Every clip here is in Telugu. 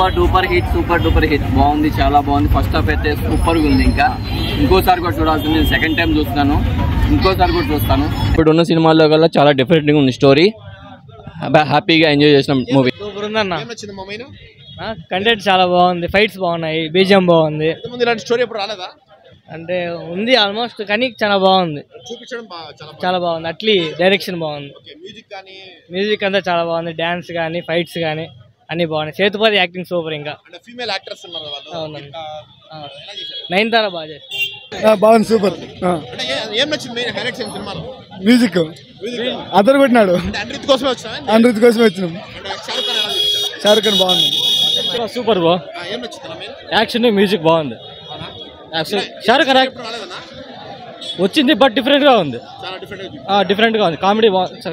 Super duper hit super duper hit బాగుంది చాలా బాగుంది ఫస్ట్ హాఫ్ అయితే సూపర్ గా ఉంది ఇంకా ఇంకోసారి కూడా చూడాల్సింది నేను సెకండ్ టైం చూస్తున్నాను ఇంకోసారి కూడా చూస్తాను ఇప్పుడు ఉన్న సినిమాల్లో కల్లా చాలా డిఫరెంట్ గా ఉంది స్టోరీ హ్యాపీగా ఎంజాయ్ చేసిన మూవీ సూపర్ ఉందన్న ఏం నచ్చింది మా మెయిన్ కంటెంట్ చాలా బాగుంది ఫైట్స్ బాగున్నాయి బీజియం బాగుంది ఇంతకుముందు ఇలాంటి స్టోరీ ఎప్పుడు రాలేదా అంటే ఉంది ఆల్మోస్ట్ కానీ చాలా బాగుంది చూపించడం బాగా చాలా బాగుంది. చాలా బాగుంది అట్లీ డైరెక్షన్ బాగుంది ఓకే మ్యూజిక్ కానీ మ్యూజిక్ అంతా చాలా బాగుంది డ్యాన్స్ కానీ ఫైట్స్ కానీ అన్నీ బాగున్నాయి సేతుపతి యాక్టింగ్ సూపర్ ఇంకా అంటే ఫీమేల్ యాక్టర్స్ ఉన్నారు వాళ్ళు అవునండి. ఇంకా ఆ. ఎలా చేశారు నైన్తారా బాగా చేస్తారు బాగుంది సూపర్ అంటే ఏ- ఏం నచ్చింది మెయిన్ హైలైట్స్ ఏం సినిమాలో మ్యూజిక్ మ్యూజిక్ అద్దరు కొట్టినాడు అంటే అన్రిత్ కోసమే వచ్చినా అనిరుద్ కోసం వచ్చినాం అంటే షారుఖ్ ఖాన్ ఎలా చూపించారు షారుఖ్ ఖాన్ బాగుంది సూపర్ బా ఆ, ఏం నచ్చింది నా మెయిన్ యాక్షన్ మ్యూజిక్ బాగుంది అవునా షారుఖ్ ఖాన్ ఎప్పుడు రాలేదన్నా వచ్చింది బట్ డిఫరెంట్గా ఉంది చాలా డిఫరెంట్ డిఫరెంట్గా ఉంది comedy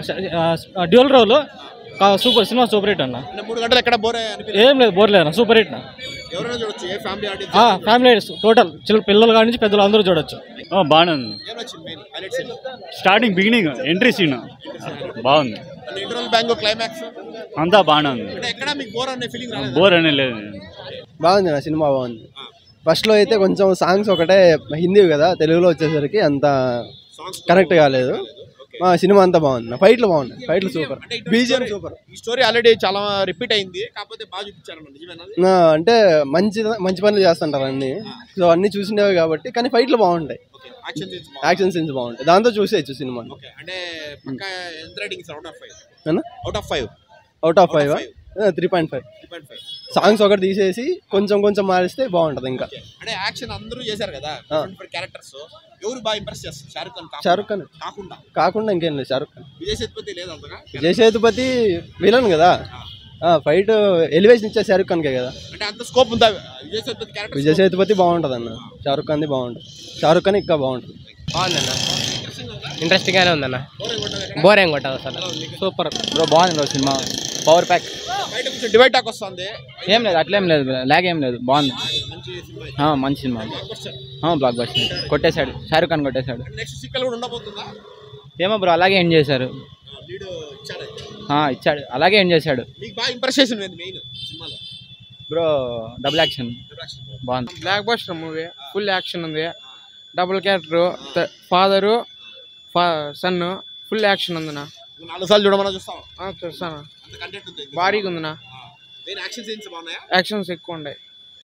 dual role super cinema super hit అన్న అంటే మూడు గంటలు ఎక్కడ బోర్ అనిపించింది ఏం లేదు బోర్ లేదు సూపర్ హిట్ ఎవరైనా చూడొచ్చు ఏ ఫ్యామిలీ ఆడియన్స్ ఫ్యామిలీ టోటల్ చిన్న పిల్లల కాడి నుంచి పెద్దలు అందరూ చూడొచ్చు బాగానే ఉంది ఏం నచ్చింది main highlights starting beginning entry scene బాగుంది అంటే ఇంటర్వల్ బ్యాంక్ క్లైమాక్స్ అంతా బాగానే ఉంది అంటే ఎక్కడ మీకు బోర్ అనే ఫీలింగ్ రాలేదు బోర్ అనే లేదు బాగుంది నా సినిమా బాగుంది ఫస్ట్లో అయితే కొంచెం సాంగ్స్ ఒకటే హిందీ కదా తెలుగులో వచ్చేసరికి అంత కరెక్ట్ కాలేదు మా సినిమా అంతా బాగుంది నా ఫైట్లు బాగున్నాయి ఫైట్లు సూపర్ అంటే ఇటువంటి బీజిఎం story- సూపర్ ఈ స్టోరీ ఆల్రెడీ చాలా రిపీట్ అయింది కాకపోతే బాగా చూపించారు నిజమేనా అది? అంటే మంచి మంచి పనులు చేస్తుంటారు అన్ని సో అన్ని చూసినవి కాబట్టి కానీ ఫైట్లు బాగుంటాయి okay action scenes action scenes బాగుంటాయి దాంతో చూసేయచ్చు సినిమా ఓకే అంటే పక్క ఎంత రేటింగ్స్ అవుట్ ఆఫ్ ఫైవ్ అవునా out of five out of five three point five three point five songs ఒకటి తీసేసి కొంచెం కొంచెం మారిస్తే బాగుంటుంది ఇంకా అంటే యాక్షన్ అందరూ చేశారు కదా డిఫరెంట్ క్యారెక్టర్స్ ఎవరు బాగా ఇంప్రెస్ చేస్తారు షారుఖ్ ఖాన్ కాకుండా- షారుఖ్ ఖాన్ కాకుండా కాకుండా ఇంకేం లేదు షారుఖ్ ఖాన్ విజయ్ సేతుపతి లేదు అంతగా విజయ్ సేతుపతి విలన్ కదా ఫైట్ ఎలివేషన్ ఇచ్చే షారుఖ్ ఖాన్కే కదా అంటే అంత స్కోప్ ఉందా విజయ్ సేతుపతి క్యారెక్టర్ విజయ్ సేతుపతి బాగుంటుంది అన్న షారుఖ్ ఖాన్ది బాగుంటుంది షారుఖ్ ఖాన్ ఇంకా బాగుంటుంది బాగుందన్న ఇంట్రెస్టింగ్ గానే ఉందన్న బోర్ ఏం కొట్టదు అసలు సూపర్ బ్రో బాగుంది బ్రో సినిమా పవర్ ప్యాక్ బయట కొంచెం డివైడ్ టాక్ వస్తుంది ఏం లేదు అట్లేం లేదు లాగ్ ఏం లేదు బాగుంది మంచి సినిమా ఆ, మంచి సినిమా బ్లాక్ బస్టర్ కొట్టేశాడు షారుఖ్ ఖాన్ కొట్టేశాడు నెక్స్ట్ సీక్వెల్ కూడా ఉండబోతుందా ఏమో బ్రో అలాగే ఎండ్ చేశారు లీడ్ ఇచ్చాడు ఆ, ఇచ్చాడు అలాగే ఎండ్ చేశాడు మీకు బాగా ఇంప్రెస్ చేసింది మెయిన్ సినిమాలో బ్రో డబుల్ యాక్షన్ బాగుంది blockbuster movie full action ఉంది డబుల్ క్యారెక్టర్ ఫాదరు ఫా సన్ ఫుల్ యాక్షన్ ఉందినా నాలుగు సార్లు చూడమని చూస్తాం చూస్తాను అంత కంటెంట్ ఉంది భారీగా ఉందినా మెయిన్ యాక్షన్ సీన్స్ బాగున్నాయా యాక్షన్స్ ఎక్కువ ఉన్నాయి